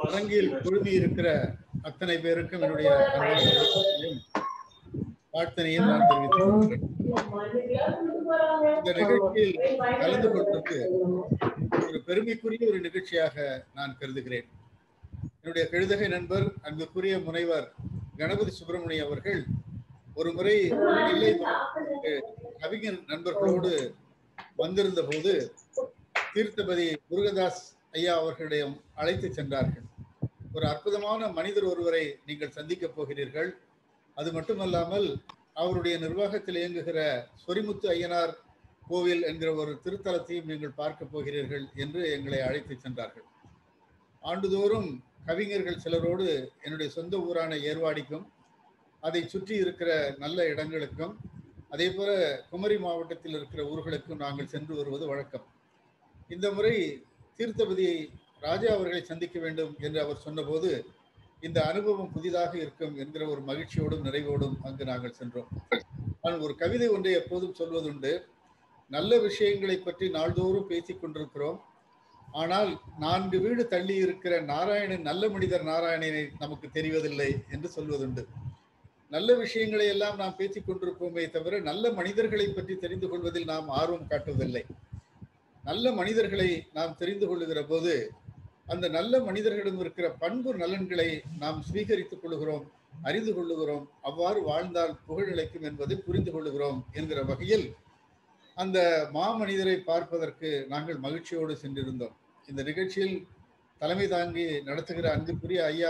அரங்கில் குழுமி இருக்கிற அத்தனை பேருக்கும் என்னுடைய அன்பான வணக்கத்தையும் வாழ்த்தனையும் நான் தெரிவித்துக் கொள்கிறேன் இந்த நிகழ்ச்சியில் கலந்து கொள்வது ஒரு பெருமைக்குரிய ஒரு நிகழ்ச்சியாக நான் கருதுகிறேன் என்னுடைய கழுதகை நண்பர் அன்புக்குரிய முனைவர் கணபதி சுப்பிரமணியம் அவர்கள் ஒரு முறை நெல்லை மாவட்டத்திற்கு கவிஞர் நண்பர்களோடு வந்திருந்த போது தீர்த்தபதி முருகதாஸ் ஐயா அவர்களிடம் அழைத்து சென்றார்கள் ஒரு அற்புதமான மனிதர் ஒருவரை நீங்கள் சந்திக்கப் போகிறீர்கள் அது மட்டுமல்லாமல் அவருடைய நிர்வாகத்தில் இயங்குகிற சொரிமுத்து ஐயனார் கோவில் என்கிற ஒரு திருத்தலத்தையும் நீங்கள் பார்க்க போகிறீர்கள் என்று எங்களை அழைத்து சென்றார்கள் ஆண்டுதோறும் கவிஞர்கள் சிலரோடு என்னுடைய சொந்த ஊரான ஏர்வாடிக்கும் அதை சுற்றி இருக்கிற நல்ல இடங்களுக்கும் அதே போல குமரி மாவட்டத்தில் இருக்கிற ஊர்களுக்கும் நாங்கள் சென்று வருவது வழக்கம் இந்த முறை தீர்த்தபதி ராஜா அவர்களை சந்திக்க வேண்டும் என்று அவர் சொன்னபோது இந்த அனுபவம் புதிதாக இருக்கும் என்கிற ஒரு மகிழ்ச்சியோடும் நிறைவோடும் அங்கு நாங்கள் சென்றோம் நான் ஒரு கவிதை ஒன்றை எப்போதும் சொல்வதுண்டு நல்ல விஷயங்களை பற்றி நாள்தோறும் பேசிக் கொண்டிருக்கிறோம் ஆனால் நான்கு வீடு தள்ளி இருக்கிற நாராயணன் நல்ல மனிதர் நாராயணனை நமக்கு தெரிவதில்லை என்று சொல்வதுண்டு நல்ல விஷயங்களை எல்லாம் நாம் பேசிக் கொண்டிருப்போமே தவிர நல்ல மனிதர்களை பற்றி தெரிந்து கொள்வதில் நாம் ஆர்வம் காட்டுவதில்லை நல்ல மனிதர்களை நாம் தெரிந்து கொள்ளுகிற போது அந்த நல்ல மனிதர்களிடம் இருக்கிற பண்பு நலன்களை நாம் ஸ்வீகரித்துக் கொள்கிறோம் அறிந்து கொள்ளுகிறோம் அவ்வாறு வாழ்ந்தால் புகழ் நிலைக்கும் என்பதை புரிந்து கொள்ளுகிறோம் என்கிற வகையில் அந்த மாமனிதரை பார்ப்பதற்கு நாங்கள் மகிழ்ச்சியோடு சென்றிருந்தோம் இந்த நிகழ்ச்சியில் தலைமை தாங்கி நடத்துகிற அன்புக்குரிய ஐயா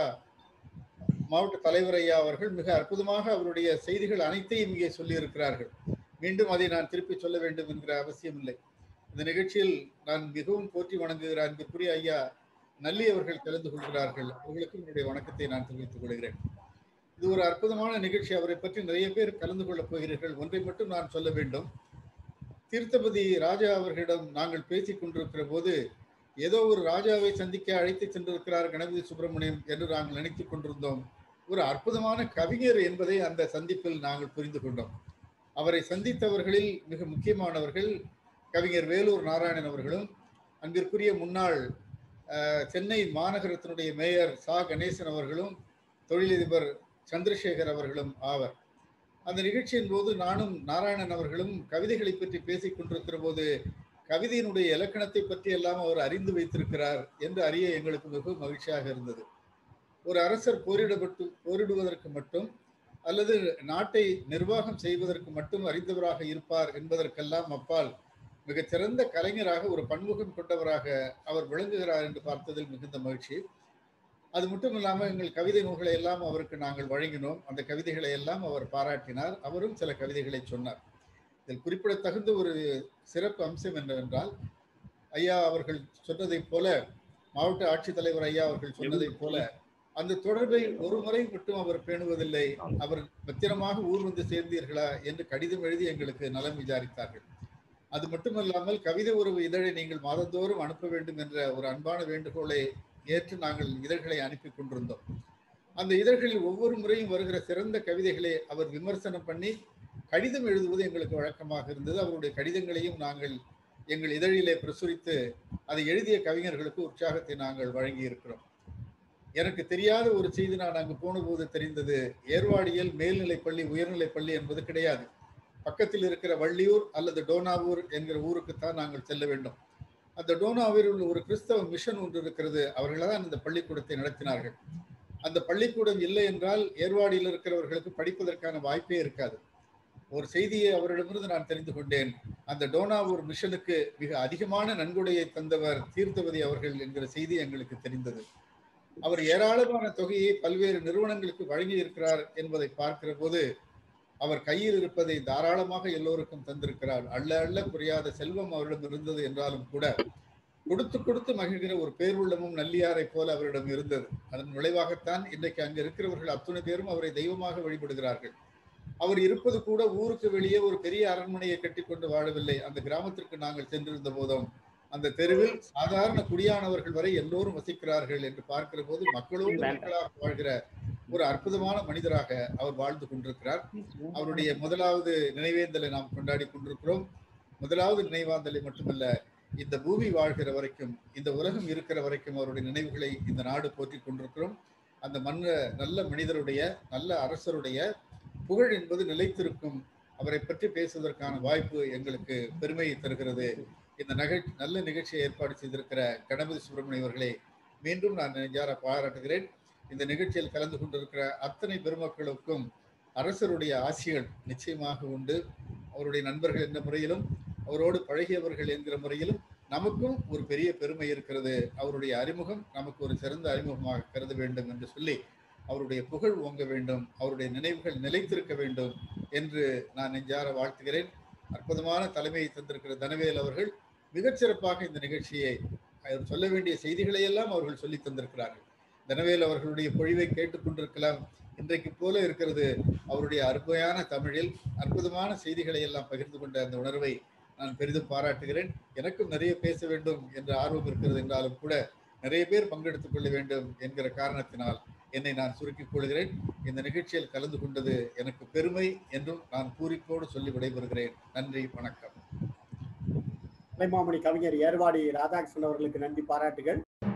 மாவட்ட தலைவர் ஐயா அவர்கள் மிக அற்புதமாக அவருடைய செய்திகள் அனைத்தையும் இங்கே சொல்லி இருக்கிறார்கள் மீண்டும் அதை நான் திருப்பி சொல்ல வேண்டும் என்கிற அவசியம் இல்லை இந்த நிகழ்ச்சியில் நான் மிகவும் போற்றி வணங்குகிற அன்புக்குரிய ஐயா நல்லி அவர்கள் கலந்து கொள்கிறார்கள் அவர்களுக்கும் என்னுடைய வணக்கத்தை நான் தெரிவித்துக் கொள்கிறேன் இது ஒரு அற்புதமான நிகழ்ச்சி அவரை பற்றி நிறைய பேர் கலந்து கொள்ளப் போகிறீர்கள் ஒன்றை மட்டும் நான் சொல்ல வேண்டும் தீர்த்தபதி ராஜா அவர்களிடம் நாங்கள் பேசிக் கொண்டிருக்கிற போது ஏதோ ஒரு ராஜாவை சந்திக்க அழைத்து சென்றிருக்கிறார் கணபதி சுப்பிரமணியம் என்று நாங்கள் நினைத்துக் கொண்டிருந்தோம் ஒரு அற்புதமான கவிஞர் என்பதை அந்த சந்திப்பில் நாங்கள் புரிந்து கொண்டோம் அவரை சந்தித்தவர்களில் மிக முக்கியமானவர்கள் கவிஞர் வேலூர் நாராயணன் அவர்களும் அன்பிற்குரிய முன்னாள் சென்னை மாநகரத்தினுடைய மேயர் சா கணேசன் அவர்களும் தொழிலதிபர் சந்திரசேகர் அவர்களும் ஆவர் அந்த நிகழ்ச்சியின் போது நானும் நாராயணன் அவர்களும் கவிதைகளை பற்றி பேசிக் கொண்டிருக்கிற போது கவிதையினுடைய இலக்கணத்தை பற்றி எல்லாம் அவர் அறிந்து வைத்திருக்கிறார் என்று அறிய எங்களுக்கு மிகவும் மகிழ்ச்சியாக இருந்தது ஒரு அரசர் போரிடப்பட்டு போரிடுவதற்கு மட்டும் அல்லது நாட்டை நிர்வாகம் செய்வதற்கு மட்டும் அறிந்தவராக இருப்பார் என்பதற்கெல்லாம் அப்பால் மிகச்சிறந்த கலைஞராக ஒரு பன்முகம் கொண்டவராக அவர் விளங்குகிறார் என்று பார்த்ததில் மிகுந்த மகிழ்ச்சி அது மட்டும் இல்லாமல் எங்கள் கவிதை நூல்களை எல்லாம் அவருக்கு நாங்கள் வழங்கினோம் அந்த கவிதைகளை எல்லாம் அவர் பாராட்டினார் அவரும் சில கவிதைகளை சொன்னார் இதில் குறிப்பிடத்தகுந்த ஒரு சிறப்பு அம்சம் என்னவென்றால் ஐயா அவர்கள் சொன்னதைப் போல மாவட்ட ஆட்சித்தலைவர் ஐயா அவர்கள் சொன்னதைப் போல அந்த தொடர்பை ஒரு முறை மட்டும் அவர் பேணுவதில்லை அவர் பத்திரமாக ஊர் வந்து சேர்ந்தீர்களா என்று கடிதம் எழுதி எங்களுக்கு நலம் விசாரித்தார்கள் அது மட்டுமல்லாமல் கவிதை உறவு இதழை நீங்கள் மாதந்தோறும் அனுப்ப வேண்டும் என்ற ஒரு அன்பான வேண்டுகோளை ஏற்று நாங்கள் இதழ்களை அனுப்பி கொண்டிருந்தோம் அந்த இதழ்களில் ஒவ்வொரு முறையும் வருகிற சிறந்த கவிதைகளை அவர் விமர்சனம் பண்ணி கடிதம் எழுதுவது எங்களுக்கு வழக்கமாக இருந்தது அவருடைய கடிதங்களையும் நாங்கள் எங்கள் இதழிலே பிரசுரித்து அதை எழுதிய கவிஞர்களுக்கு உற்சாகத்தை நாங்கள் வழங்கி இருக்கிறோம் எனக்கு தெரியாத ஒரு செய்தி நான் அங்கு போன போது தெரிந்தது ஏர்வாடியில் மேல்நிலை பள்ளி உயர்நிலை பள்ளி என்பது கிடையாது பக்கத்தில் இருக்கிற வள்ளியூர் அல்லது டோனாவூர் என்கிற ஊருக்குத்தான் நாங்கள் செல்ல வேண்டும் அந்த டோனாவூரில் ஒரு கிறிஸ்தவ மிஷன் ஒன்று இருக்கிறது அவர்கள் தான் இந்த பள்ளிக்கூடத்தை நடத்தினார்கள் அந்த பள்ளிக்கூடம் இல்லை என்றால் ஏர்வாடியில் இருக்கிறவர்களுக்கு படிப்பதற்கான வாய்ப்பே இருக்காது ஒரு செய்தியை அவரிடமிருந்து நான் தெரிந்து கொண்டேன் அந்த டோனாவூர் மிஷனுக்கு மிக அதிகமான நன்கொடையை தந்தவர் தீர்த்தபதி அவர்கள் என்கிற செய்தி எங்களுக்கு தெரிந்தது அவர் ஏராளமான தொகையை பல்வேறு நிறுவனங்களுக்கு வழங்கி இருக்கிறார் என்பதை பார்க்கிற போது அவர் கையில் இருப்பதை தாராளமாக எல்லோருக்கும் தந்திருக்கிறார் அள்ள அள்ள புரியாத செல்வம் அவரிடம் இருந்தது என்றாலும் கூட கொடுத்து கொடுத்து மகிழ்கிற ஒரு பேருள்ளமும் நல்லியாரை போல அவரிடம் இருந்தது அதன் விளைவாகத்தான் இன்றைக்கு அங்கு இருக்கிறவர்கள் அத்துணை பேரும் அவரை தெய்வமாக வழிபடுகிறார்கள் அவர் இருப்பது கூட ஊருக்கு வெளியே ஒரு பெரிய அரண்மனையை கட்டிக்கொண்டு வாழவில்லை அந்த கிராமத்திற்கு நாங்கள் சென்றிருந்த போதும் அந்த தெருவில் சாதாரண குடியானவர்கள் வரை எல்லோரும் வசிக்கிறார்கள் என்று பார்க்கிற போது மக்களோடு மக்களாக வாழ்கிற ஒரு அற்புதமான மனிதராக அவர் வாழ்ந்து கொண்டிருக்கிறார் அவருடைய முதலாவது நினைவேந்தலை நாம் கொண்டாடி கொண்டிருக்கிறோம் முதலாவது நினைவாந்தலை மட்டுமல்ல இந்த பூமி வாழ்கிற வரைக்கும் இந்த உலகம் இருக்கிற வரைக்கும் அவருடைய நினைவுகளை இந்த நாடு போற்றிக் கொண்டிருக்கிறோம் அந்த மன்ன நல்ல மனிதருடைய நல்ல அரசருடைய புகழ் என்பது நிலைத்திருக்கும் அவரை பற்றி பேசுவதற்கான வாய்ப்பு எங்களுக்கு பெருமையை தருகிறது இந்த நிகழ்ச்சி நல்ல நிகழ்ச்சியை ஏற்பாடு செய்திருக்கிற கணபதி சுப்பிரமணியம் அவர்களை மீண்டும் நான் நெஞ்சார பாராட்டுகிறேன் இந்த நிகழ்ச்சியில் கலந்து கொண்டிருக்கிற அத்தனை பெருமக்களுக்கும் அரசருடைய ஆசிகள் நிச்சயமாக உண்டு அவருடைய நண்பர்கள் என்ற முறையிலும் அவரோடு பழகியவர்கள் என்கிற முறையிலும் நமக்கும் ஒரு பெரிய பெருமை இருக்கிறது அவருடைய அறிமுகம் நமக்கு ஒரு சிறந்த அறிமுகமாக கருத வேண்டும் என்று சொல்லி அவருடைய புகழ் ஓங்க வேண்டும் அவருடைய நினைவுகள் நிலைத்திருக்க வேண்டும் என்று நான் நெஞ்சார வாழ்த்துகிறேன் அற்புதமான தலைமையை தந்திருக்கிற தனவேல் அவர்கள் மிகச்சிறப்பாக இந்த நிகழ்ச்சியை அவர் சொல்ல வேண்டிய செய்திகளை எல்லாம் அவர்கள் சொல்லி தந்திருக்கிறார்கள் தனவேல் அவர்களுடைய பொழிவை கேட்டுக்கொண்டிருக்கலாம் இன்றைக்கு போல இருக்கிறது அவருடைய அருமையான தமிழில் அற்புதமான செய்திகளை எல்லாம் பகிர்ந்து கொண்ட அந்த உணர்வை நான் பெரிதும் பாராட்டுகிறேன் எனக்கும் நிறைய பேச வேண்டும் என்ற ஆர்வம் இருக்கிறது என்றாலும் கூட நிறைய பேர் பங்கெடுத்துக் கொள்ள வேண்டும் என்கிற காரணத்தினால் என்னை நான் சுருக்கிக் கொள்கிறேன் இந்த நிகழ்ச்சியில் கலந்து கொண்டது எனக்கு பெருமை என்றும் நான் பூரிப்போடு சொல்லி விடைபெறுகிறேன் நன்றி வணக்கம் கலைமாமணி கவிஞர் ஏர்வாடி ராதாகிருஷ்ணன் அவர்களுக்கு நன்றி பாராட்டுகள்